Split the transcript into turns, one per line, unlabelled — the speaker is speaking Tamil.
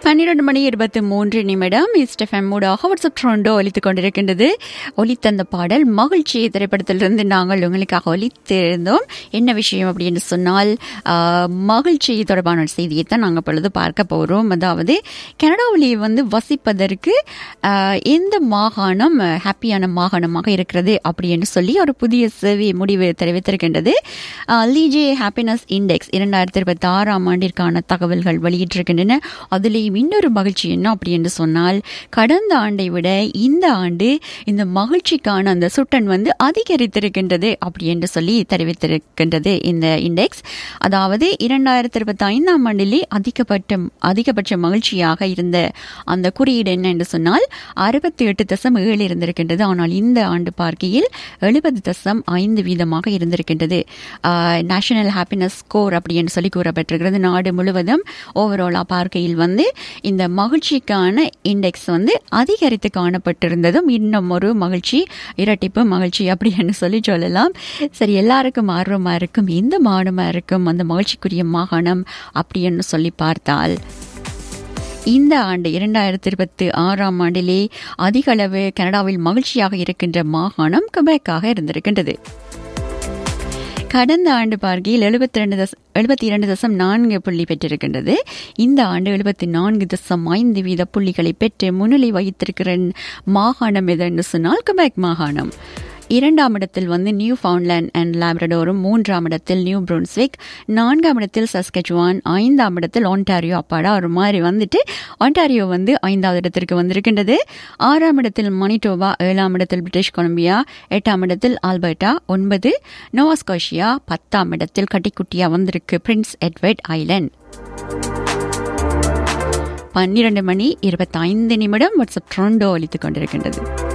பன்னிரண்டு மணி இருபத்தி மூன்று நிமிடம் இஸ்டெஃபம் மூடாக வாட்ஸ்அப் ட்ரோண்டோ ஒலித்துக் கொண்டிருக்கின்றது ஒலித்தந்த பாடல் மகிழ்ச்சி திரைப்படத்திலிருந்து நாங்கள் உங்களுக்காக ஒலித்திருந்தோம் என்ன விஷயம் அப்படின்னு சொன்னால் ஆஹ், மகிழ்ச்சி தொடர்பான ஒரு செய்தியை தான் நாங்கள் பொழுது பார்க்க போகிறோம் அதாவது கனடாவிலே வந்து வசிப்பதற்கு ஆஹ், எந்த மாகாணம் ஹாப்பியான மாகாணமாக இருக்கிறது அப்படின்னு சொல்லி ஒரு புதிய சேவை முடிவு தெரிவித்திருக்கின்றது லீஜே ஹாப்பினஸ் இண்டெக்ஸ் இரண்டாயிரத்தி இருபத்தி ஆறாம் ஆண்டிற்கான தகவல்கள் வெளியிட்டிருக்கின்றன அதுலேயும் இன்னொரு மகிழ்ச்சி என்ன அப்படி என்று சொன்னால் கடந்த ஆண்டை விட இந்த ஆண்டு இந்த மகிழ்ச்சிக்கான அந்த சுட்டன் வந்து அதிகரித்திருக்கின்றது அப்படி என்று சொல்லி தெரிவித்திருக்கின்றது இந்த இண்டெக்ஸ் அதாவது இரண்டாயிரத்தி இருபத்தி ஐந்தாம் ஆண்டிலே அதிகபட்ச அதிகபட்ச மகிழ்ச்சியாக இருந்த அந்த குறியீடு என்ன என்று சொன்னால் அறுபத்தி எட்டு தசம் ஏழு இருந்திருக்கின்றது ஆனால் இந்த ஆண்டு பார்க்கையில் எழுபது தசம் ஐந்து வீதமாக இருந்திருக்கின்றது நேஷனல் ஹாப்பினஸ் ஸ்கோர் அப்படி என்று சொல்லி கூறப்பட்டிருக்கிறது நாடு முழுவதும் ஓவராலாக பார்க்கையில் வந்து இந்த மகிழ்ச்சிக்கான இண்டெக்ஸ் வந்து அதிகரித்து காணப்பட்டிருந்ததும் இன்னும் ஒரு மகிழ்ச்சி இரட்டிப்பு மகிழ்ச்சி அப்படின்னு சொல்லி சொல்லலாம் சரி எல்லாருக்கும் ஆர்வமாக இருக்கும் எந்த மாநிலமாக இருக்கும் அந்த மகிழ்ச்சிக்குரிய மாகாணம் அப்படின்னு சொல்லி பார்த்தால் இந்த ஆண்டு இரண்டாயிரத்தி இருபத்தி ஆறாம் ஆண்டிலே அதிக அளவு கனடாவில் மகிழ்ச்சியாக இருக்கின்ற மாகாணம் குபேக்காக இருந்திருக்கின்றது கடந்த ஆண்டு பார்க்கையில் எழுபத்தி ரெண்டு தச எழுபத்தி இரண்டு தசம் நான்கு புள்ளி பெற்றிருக்கின்றது இந்த ஆண்டு எழுபத்தி நான்கு தசம் ஐந்து வீத புள்ளிகளை பெற்று முன்னிலை வகித்திருக்கிற மாகாணம் எது என்று சொன்னால் குபேக் மாகாணம் இரண்டாம் இடத்தில் வந்து நியூ ஃபவுண்ட்லேண்ட் அண்ட் லேப்ரடோரும் மூன்றாம் இடத்தில் நியூ புருன்ஸ்விக் நான்காம் இடத்தில் சஸ்கச்சுவான் ஐந்தாம் இடத்தில் ஒன்டாரியோ அப்பாடா ஒரு மாதிரி வந்துட்டு ஒன்டாரியோ வந்து ஐந்தாவது இடத்திற்கு வந்திருக்கின்றது ஆறாம் இடத்தில் மணிட்டோவா ஏழாம் இடத்தில் பிரிட்டிஷ் கொலம்பியா எட்டாம் இடத்தில் ஆல்பர்டா ஒன்பது நோவாஸ்கோஷியா பத்தாம் இடத்தில் கட்டிக்குட்டியா வந்திருக்கு பிரின்ஸ் எட்வர்ட் ஐலண்ட் பன்னிரண்டு மணி இருபத்தைந்து நிமிடம் வாட்ஸ்அப் ட்ரோண்டோ அளித்துக் கொண்டிருக்கின்றது